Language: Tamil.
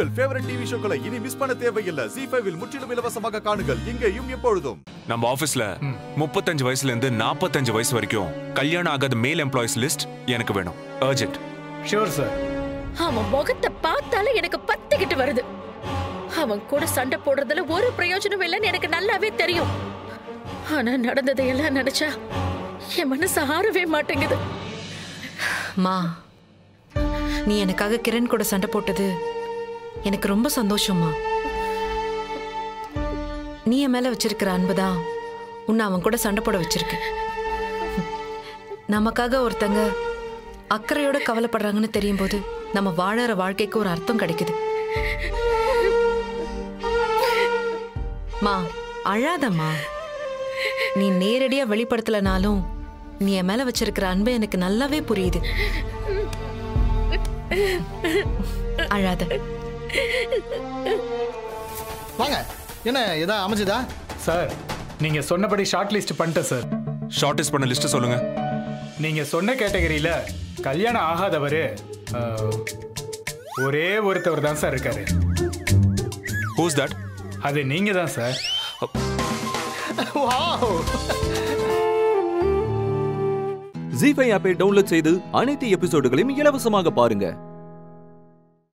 உங்கள் ஃபேவரட் டிவி ஷோக்களை இனி மிஸ் பண்ண தேவையில்லை ஜி ஃபைவில் முற்றிலும் இலவசமாக காணுங்கள் இங்கேயும் எப்பொழுதும் நம்ம ஆபீஸ்ல முப்பத்தஞ்சு வயசுல இருந்து நாற்பத்தஞ்சு வயசு வரைக்கும் கல்யாணம் ஆகாத மேல் எம்ப்ளாயிஸ் லிஸ்ட் எனக்கு வேணும் அர்ஜென்ட் ஷூர் சார் அவன் முகத்தை பார்த்தாலே எனக்கு பத்திக்கிட்டு வருது அவன் கூட சண்டை போடுறதுல ஒரு பிரயோஜனம் இல்லைன்னு எனக்கு நல்லாவே தெரியும் ஆனா நடந்ததையெல்லாம் நினைச்சா என் மனசு ஆறவே மாட்டேங்குது மா நீ எனக்காக கிரண் கூட சண்டை போட்டது எனக்கு ரொம்ப சந்தோஷம்மா நீ என் மேல வச்சிருக்கிற அன்புதான் உன்னை அவன் கூட சண்டை போட வச்சிருக்கு நமக்காக ஒருத்தங்க அக்கறையோட கவலைப்படுறாங்கன்னு தெரியும் போது நம்ம வாழற வாழ்க்கைக்கு ஒரு அர்த்தம் கிடைக்குது மா அழாதம்மா நீ நேரடியா வெளிப்படுத்தலனாலும் நீ என் மேல வச்சிருக்கிற அன்பு எனக்கு நல்லாவே புரியுது அழாத வாங்க என்ன எதா அமைஞ்சுதா சார் நீங்க சொன்னபடி ஷார்ட் லிஸ்ட் பண்ணிட்டேன் சார் ஷார்டேஜ் பண்ண லிஸ்ட் சொல்லுங்க நீங்க சொன்ன கேட்டகரியில கல்யாணம் ஆகாதவர் ஒரே ஒருத்தவர் தான் சார் இருக்காரு ஹூஸ் தட் அது நீங்க தான் சார் வாவ் ஜி ஃபைவ் ஆப்பை டவுன்லோட் செய்து அனைத்து எபிசோடுகளையும் இலவசமாக பாருங்க